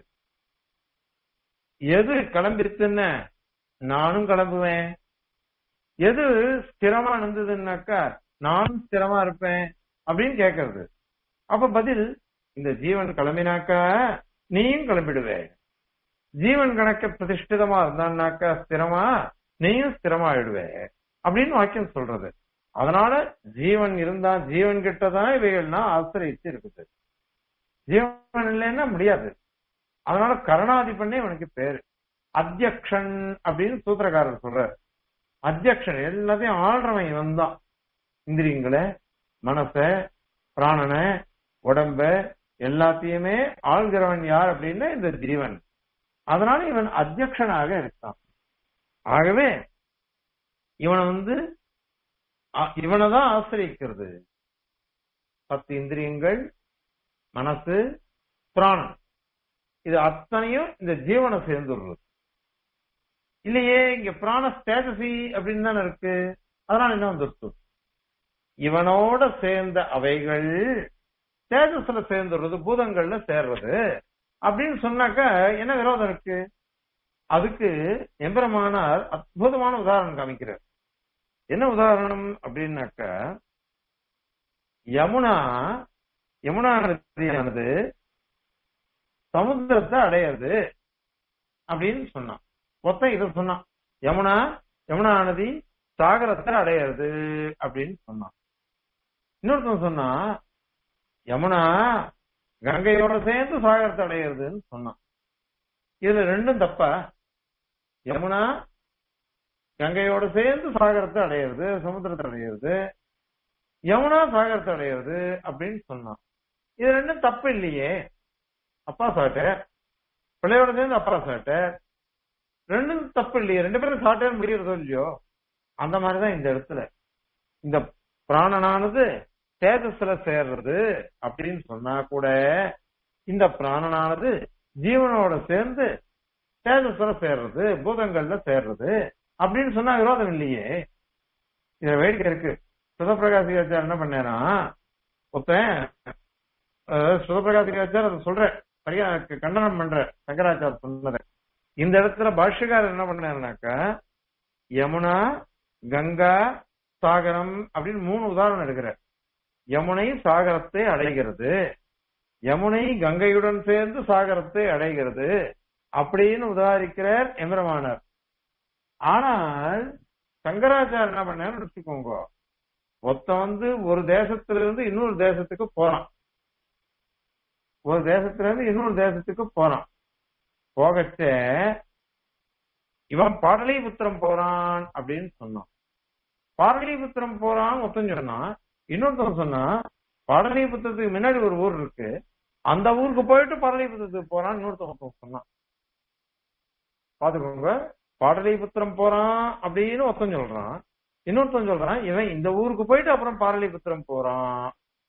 எது கிளம்பிருச்சுன்னு நானும் கிளம்புவேன் எது ஸ்திரமா இருந்ததுன்னாக்கா நானும் ஸ்திரமா இருப்பேன் அப்படின்னு கேட்கறது அப்ப பதில் இந்த ஜீவன் கிளம்பினாக்கா நீயும் கிளம்பிடுவே ஜீவன் கணக்க பிரதிஷ்டிதமா இருந்தான்னாக்கா ஸ்திரமா நீயும் ஸ்திரமா ஆயிடுவே அப்படின்னு வாக்கியம் சொல்றது அதனால ஜீவன் இருந்தா ஜீவன் கிட்டதான் இவைகள்லாம் ஆசிரியச்சு இருக்குது ஜீவன் இல்லைன்னா முடியாது அதனால கருணாதிபன்னே இவனுக்கு பேரு அத்தியக்ஷன் அப்படின்னு சூத்திரக்காரர் சொல்றாரு அத்தியக்ஷன் எல்லாத்தையும் ஆள்றவன் இவன் தான் இந்திரியங்களை மனச பிராணனை உடம்ப எல்லாத்தையுமே ஆள்கிறவன் யார் அப்படின்னா இந்த ஜீவன் அதனால இவன் அத்தியக்ஷனாக இருக்கான் ஆகவே இவனை வந்து இவனை தான் ஆசிரியக்கிறது பத்து இந்திரியங்கள் மனசு பிராணன் இது அத்தனையும் இந்த ஜீவனை சேர்ந்துடுறது இல்லையே இங்க பிராண ஸ்டேட்டசி அப்படின்னு தானே இருக்கு அதனால என்ன வந்துருச்சு இவனோட சேர்ந்த அவைகள் தேஜஸ்ல சேர்ந்துடுறது பூதங்கள்ல சேர்றது அப்படின்னு சொன்னாக்க என்ன விரோதம் இருக்கு அதுக்கு எம்பெருமானார் அற்புதமான உதாரணம் காமிக்கிறார் என்ன உதாரணம் அப்படின்னாக்க யமுனா யமுனா நதியானது சமுத்திரத்தை அடையிறது அப்படின்னு சொன்னான் மொத்தம் இதை சொன்னான் யமுனா யமுனா நதி சாகரத்தை அடையிறது அப்படின்னு சொன்னான் இன்னொருத்தன் சொன்னா யமுனா கங்கையோட சேர்ந்து சாகரத்தை அடையிறதுன்னு சொன்னான் இதுல ரெண்டும் தப்பா யமுனா கங்கையோட சேர்ந்து சாகரத்தை அடையிறது சமுத்திரத்தை அடையிறது யமுனா சாகரத்தை அடையிறது அப்படின்னு சொன்னான் இது ரெண்டும் தப்பு இல்லையே அப்பா சாட்ட பிள்ளையோட சேர்ந்து அப்பா சாட்ட ரெண்டும் தப்பு இல்லையே ரெண்டு பேரும் சாட்டேன்னு முடியறதோ இல்லையோ அந்த மாதிரிதான் இந்த இடத்துல இந்த பிராணனானது தேஜஸ்ல சேர்றது அப்படின்னு சொன்னா கூட இந்த பிராணனானது ஜீவனோட சேர்ந்து தேஜஸ்ல சேர்றது பூதங்கள்ல சேர்றது அப்படின்னு சொன்னா விரோதம் இல்லையே இதுல வேடிக்கை இருக்கு சுதப்பிரகாசிகாச்சார் என்ன பண்ணேனா ஒருத்தன் சுதப்பிரகாசிகாச்சார் அதை சொல்ற சரியா கண்டனம் பண்ற சங்கராச்சார் சொன்னதை இந்த இடத்துல பாஷ்யக்காரர் என்ன பண்ணாருனாக்கா யமுனா கங்கா சாகரம் அப்படின்னு மூணு உதாரணம் எடுக்கிறார் யமுனை சாகரத்தை அடைகிறது யமுனை கங்கையுடன் சேர்ந்து சாகரத்தை அடைகிறது அப்படின்னு உதாரிக்கிறார் எமிரமானார் ஆனால் சங்கராச்சார் என்ன பண்ணாரு வச்சுக்கோங்க ஒருத்த வந்து ஒரு தேசத்துல இருந்து இன்னொரு தேசத்துக்கு போறான் ஒரு தேசத்துல இருந்து இன்னொரு தேசத்துக்கு போறான் போகச்ச இவன் பாடலிபுத்திரம் போறான் அப்படின்னு சொன்னான் பாடலிபுத்திரம் போறான் ஒருத்தன் சொன்னான் இன்னொருத்தன் சொன்னா பாடலிபுத்திரத்துக்கு முன்னாடி ஒரு ஊர் இருக்கு அந்த ஊருக்கு போயிட்டு பாடலிபுத்திரத்துக்கு போறான்னு இன்னொருத்தன் சொன்னான் பாத்துக்கோங்க பாடலிபுத்திரம் போறான் அப்படின்னு ஒருத்தன் சொல்றான் இன்னொருத்தன் சொல்றான் இவன் இந்த ஊருக்கு போயிட்டு அப்புறம் பாடலிபுத்திரம் போறான்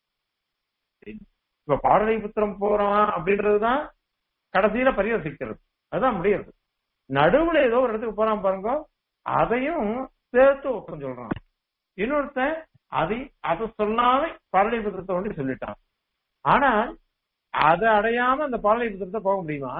இப்ப பாடலிபுத்திரம் போறான் அப்படின்றதுதான் கடைசியில பரிவசிக்கிறது அதுதான் முடியாது நடுவுல ஏதோ ஒரு இடத்துக்கு போறான் பாருங்க அதையும் சேர்த்து ஒருத்தன் சொல்றான் இன்னொருத்தன் அதை அதை சொல்லாம பாடலிபுத்திரத்தை ஒன்று சொல்லிட்டான் ஆனால் அதை அடையாம அந்த பாடலிபுத்திரத்தை போக முடியுமா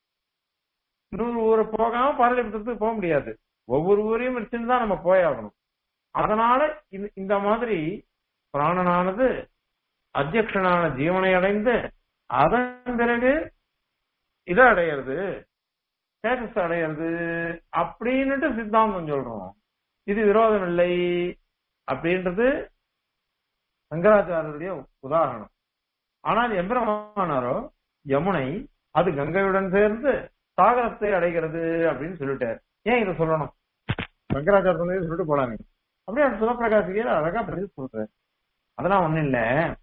இன்னொரு ஊரை போகாம பாடலிபுத்திரத்துக்கு போக முடியாது ஒவ்வொரு ஊரையும் வச்சுன்னு தான் நம்ம போயாகணும் அதனால இந்த- இந்த மாதிரி பிராணனானது அத்தியக்ஷனான ஜீவனை அடைந்து அதன் பிறகு இதை அடையிறது ஸ்டேட்டஸ் அடையிறது அப்படின்னுட்டு சித்தாந்தம் சொல்றோம் இது விரோதம் இல்லை அப்படின்றது சங்கராச்சாரியருடைய உதாரணம் ஆனால் எம்பெருமானாரோ யமுனை அது கங்கையுடன் சேர்ந்து சாகரத்தை அடைகிறது அப்படின்னு சொல்லிட்டார் ஏன் இதை சொல்லணும் சங்கராச்சாரிய சொன்னதை சொல்லிட்டு போலாமே அப்படியே அந்த சிவபிரகாசிகர் அழகா பதில் சொல்றாரு அதெல்லாம் ஒண்ணும் இல்ல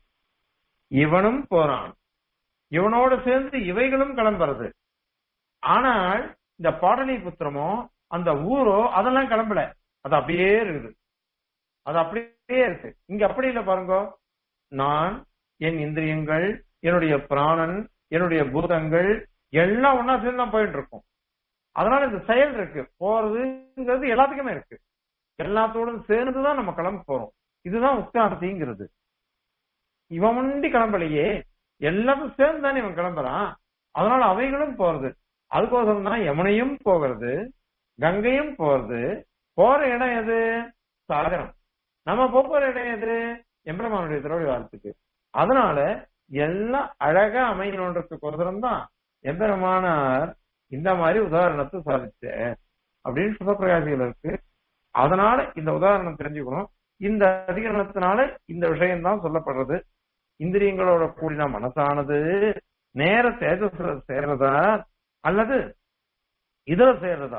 இவனும் போறான் இவனோடு சேர்ந்து இவைகளும் கிளம்புறது ஆனால் இந்த பாடலி புத்திரமோ அந்த ஊரோ அதெல்லாம் கிளம்பல அது அப்படியே இருக்குது அது அப்படியே இருக்கு இங்க அப்படி இல்ல பாருங்க நான் என் இந்திரியங்கள் என்னுடைய பிராணன் என்னுடைய பூதங்கள் எல்லாம் ஒன்னா சேர்ந்து தான் போயிட்டு இருக்கும் அதனால இந்த செயல் இருக்கு போறதுங்கிறது எல்லாத்துக்குமே இருக்கு எல்லாத்தோடும் சேர்ந்துதான் நம்ம கிளம்ப போறோம் இதுதான் உத்கார்த்திங்கிறது இவன் முண்டி கிளம்பலையே எல்லாத்தையும் சேர்ந்து தானே இவன் கிளம்புறான் அதனால அவைகளும் போறது அதுக்கோசரம் தான் யமுனையும் போகிறது கங்கையும் போறது போற இடம் எது சாகரம் நம்ம போற இடம் எது எம்பெருமானுடைய திருவடி வாரத்துக்கு அதனால எல்லாம் அழகா அமையணுன்றதுக்கோசரம் தான் எம்பெருமானார் இந்த மாதிரி உதாரணத்தை சாதிச்ச அப்படின்னு சுபப்பிரகாசிகள் இருக்கு அதனால இந்த உதாரணம் தெரிஞ்சுக்கணும் இந்த அதிகரணத்தினால இந்த விஷயம் தான் சொல்லப்படுறது இந்திரியங்களோட கூடின மனசானது நேர தேஜஸ்ல சேர்றதா அல்லது இதுல சேர்றதா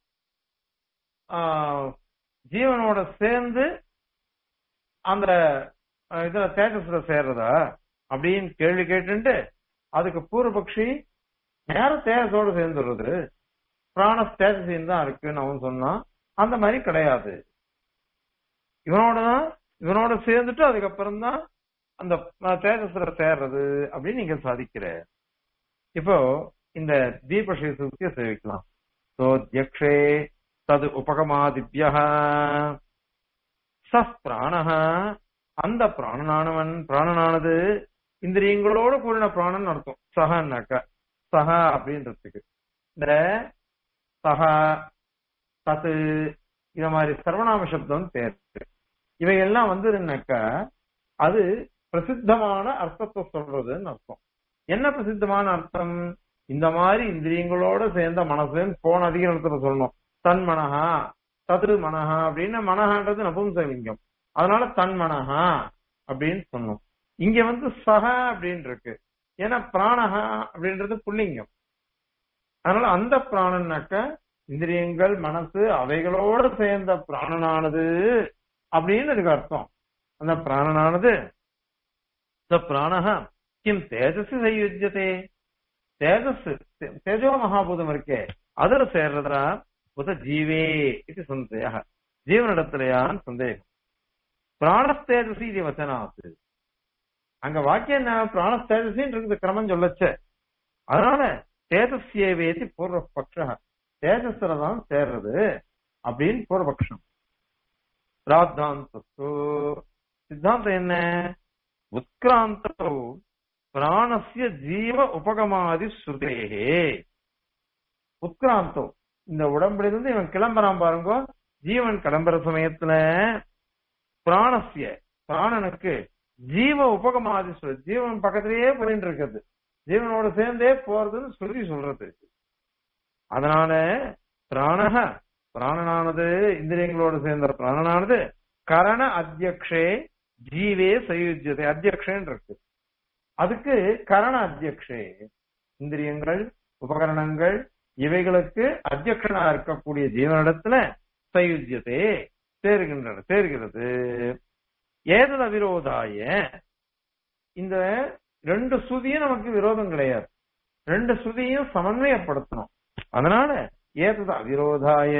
ஆஹ், ஜீவனோட சேர்ந்து அந்த அஹ், இதுல தேஜஸ்ல சேர்றதா அப்படின்னு கேள்வி கேட்டுட்டு அதுக்கு பூர்வபக்ஷி நேர தேஜஸோட சேர்ந்துடுறது பிராண தேஜசின்னு தான் இருக்குன்னு அவன் சொன்னான் அந்த மாதிரி கிடையாது இவனோட தான் இவனோட சேர்ந்துட்டு அதுக்கப்புறம் தான் அந்த அஹ், தேஜஸ்ல சேர்றது அப்படின்னு நீங்க சாதிக்கிற இப்போ இந்த தீபஸ்ரீ சுத்திய சேவிக்கலாம் சோத்யக்ஷே தது உபகமாதிபிய சஸ்பிராணஹ அந்த பிராணனானவன் பிராணனானது இந்திரியங்களோட கூடின பிராணன் அர்த்தம் சகன்னாக்க சக அப்படின்றதுக்கு இந்த சக தத்து இந்த மாதிரி சர்வநாம சப்தம் தேர்வு இவையெல்லாம் வந்துருனாக்கா அது பிரசித்தமான அர்த்தத்தை சொல்றதுன்னு அர்த்தம் என்ன பிரசித்தமான அர்த்தம் இந்த மாதிரி இந்திரியங்களோட சேர்ந்த மனசுன்னு போன அதிகாரத்துல சொல்லணும் தன் மனஹா தது மனஹா அப்படின்னு மனஹான்றது நபும்சலிங்கம் அதனால தன் மனஹா அப்படின்னு சொன்னோம் இங்க வந்து சக அப்படின்னு இருக்கு ஏன்னா பிராணஹா அப்படின்றது புல்லிங்கம் அதனால அந்த பிராணனாக்க இந்திரியங்கள் மனசு அவைகளோடு சேர்ந்த பிராணனானது அப்படின்னு இதுக்கு அர்த்தம் அந்த பிராணனானது ச பிராணஹ கிம் தேஜஸ் சயுஜ்யதே தேஜஸ் தேஜோ மகாபூதம் இருக்கே அதுல சேர்றதா புத ஜீவே இது சந்தேக ஜீவனிடத்திலேயான் சந்தேகம் பிராணஸ்தேஜசி இது வச்சனாத்து அங்க வாக்கியம் என்ன பிராணஸ்தேஜசின்னு இருக்குது கிரமம் சொல்லச்ச அதனால தேஜஸ்யேவேதி பூர்வ பட்ச தேஜஸ்ல தான் சேர்றது அப்படின்னு பூர்வபக்ஷம் பிராத்தாந்தஸ்து சித்தாந்தம் என்ன உத்கிராந்தோ பிராணஸ்ய ஜீவ உபகமாதி ஸ்ருதேகே உத்கிராந்தம் இந்த உடம்புல இருந்து இவன் கிளம்புறான் பாருங்க ஜீவன் கிளம்புற சமயத்துல பிராணஸ்ய பிராணனுக்கு ஜீவ உபகமாதி ஸ்ருதி ஜீவன் பக்கத்திலேயே போயிட்டு இருக்குது ஜீவனோட சேர்ந்தே போறதுன்னு ஸ்ருதி சொல்றது அதனால பிராணக பிராணனானது இந்திரியங்களோடு சேர்ந்த பிராணனானது கரண அத்தியக்ஷே ஜீவே சயுஜ்யதை அத்தியக்ஷன் இருக்கு அதுக்கு கரண அத்தியக்ஷே இந்திரியங்கள் உபகரணங்கள் இவைகளுக்கு அத்தியக்ஷனா இருக்கக்கூடிய ஜீவனிடத்துல சயுஜ்யதே சேருகின்றன சேர்கிறது ஏதத விரோதாய இந்த ரெண்டு சுதியும் நமக்கு விரோதம் கிடையாது ரெண்டு சுதியும் சமன்வயப்படுத்தணும் அதனால ஏதது அவிரோதாய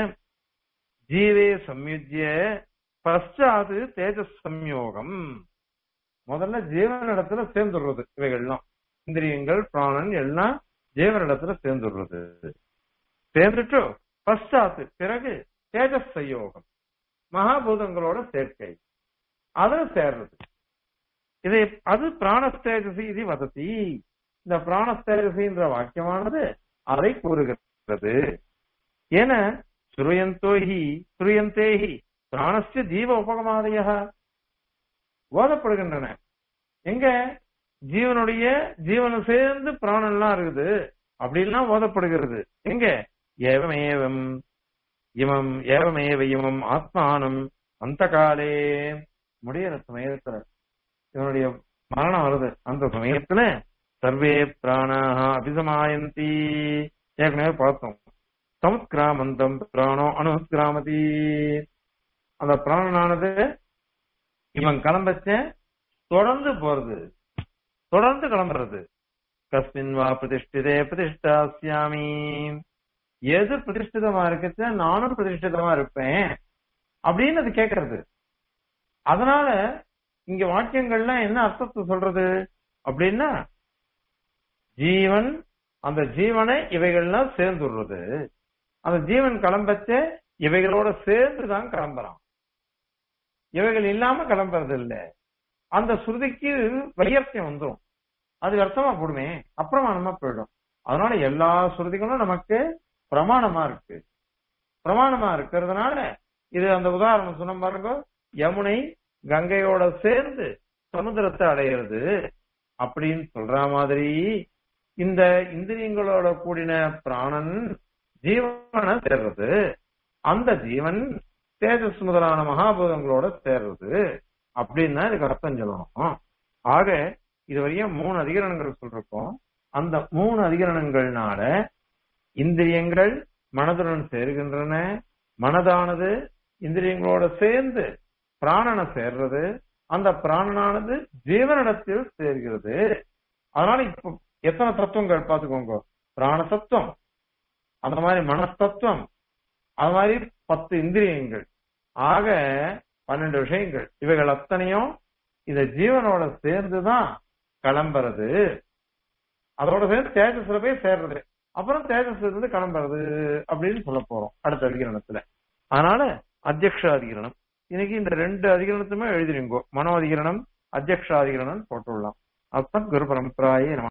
ஜீவே சம்யுஜ்ய பశ్చాது தேஜஸ் சம்யோகம் முதல்ல ஜீவனிடத்துல சேர்ந்துடுறது இவைகள்லாம் இந்திரியங்கள் பிராணன் எல்லாம் ஜீவனிடத்துல சேர்ந்துடுறது சேர்ந்துட்டு பశ్చాத்து பிறகு தேஜஸ் சயோகம் மகாபூதங்களோட சேர்க்கை அதுல சேர்றது இதை அது பிராணஸ்தேஜசி இது வதத்தி இந்த பிராணஸ்தேஜசின்ற வாக்கியமானது அதை கூறுகிறது என சுருயந்தோஹி சுருயந்தேஹி பிராணஸ்ய ஜீவ உபகமாதய ஓதப்படுகின்றன எங்க ஜீவனுடைய ஜீவனை சேர்ந்து பிராணன்லாம் இருக்குது அப்படின்லாம் ஓதப்படுகிறது எங்க ஏவமேவம் இமம் ஏவமேவ இமம் ஆத்மானம் அந்த காலே முடியற சமயத்துல இவனுடைய மரணம் வருது அந்த சமயத்துல சர்வே பிராணாக அபிசமாயந்தி ஏற்கனவே பார்த்தோம் சமுத்கிராமந்தம் பிராணோ அனுகிராமதி அந்த பிராணனானது இவன் கிளம்பச்ச தொடர்ந்து போறது தொடர்ந்து கிளம்புறது கஸ்மின் வா பிரதிஷ்டிதே பிரதிஷ்டாசியாமி எது பிரதிஷ்டிதமா இருக்குச்சு நானும் பிரதிஷ்டிதமா இருப்பேன் அப்படின்னு அது கேட்கறது அதனால இங்க வாக்கியங்கள்லாம் என்ன அர்த்தத்தை சொல்றது அப்படின்னா ஜீவன் அந்த ஜீவனை இவைகள்லாம் சேர்ந்துடுறது அந்த ஜீவன் கிளம்பச்ச இவைகளோட சேர்ந்து தான் கிளம்புறான் இவைகள் இல்லாம கிளம்புறது இல்ல அந்த ஸ்ருதிக்கு வையர்த்தியம் வந்துடும் அது அர்த்தமா போடுமே அப்பிரமாணமா போயிடும் அதனால எல்லா ஸ்ருதிகளும் நமக்கு பிரமாணமா இருக்கு பிரமாணமா இருக்கிறதுனால இது அந்த உதாரணம் சொன்ன பாருங்க யமுனை கங்கையோட சேர்ந்து சமுத்திரத்தை அடையிறது அப்படின்னு சொல்ற மாதிரி இந்த இந்திரியங்களோட கூடின பிராணன் ஜீவனை சேர்றது அந்த ஜீவன் தேஜஸ் முதலான மகாபூதங்களோட சேர்றது அப்படின்னு தான் இதுக்கு அர்த்தம் சொல்லணும் ஆக இதுவரையும் மூணு அதிகரணங்கள் சொல்றோம் அந்த மூணு அதிகரணங்கள்னால இந்திரியங்கள் மனதுடன் சேர்கின்றன மனதானது இந்திரியங்களோட சேர்ந்து பிராணனை சேர்றது அந்த பிராணனானது ஜீவனிடத்தில் சேர்கிறது அதனால இப்ப எத்தனை தத்துவங்கள் பார்த்துக்கோங்க பிராண தத்துவம் அந்த மாதிரி மனத்தத்துவம் அது மாதிரி பத்து இந்திரியங்கள் ஆக பன்னெண்டு விஷயங்கள் இவைகள் அத்தனையும் இந்த ஜீவனோட சேர்ந்துதான் கிளம்புறது அதோட சேர்ந்து தேஜஸ்ல போய் சேர்றது அப்புறம் தேஜஸ்ல இருந்து கிளம்புறது அப்படின்னு சொல்ல போறோம் அடுத்த அதிகரணத்துல அதனால அத்தியக்ஷ அதிகரணம் இன்னைக்கு இந்த ரெண்டு அதிகரணத்துமே எழுதிருங்கோ மனோ அதிகரணம் அத்தியக்ஷ அதிகரணம் போட்டுடலாம் அப்ப குரு பரம்பராயே நம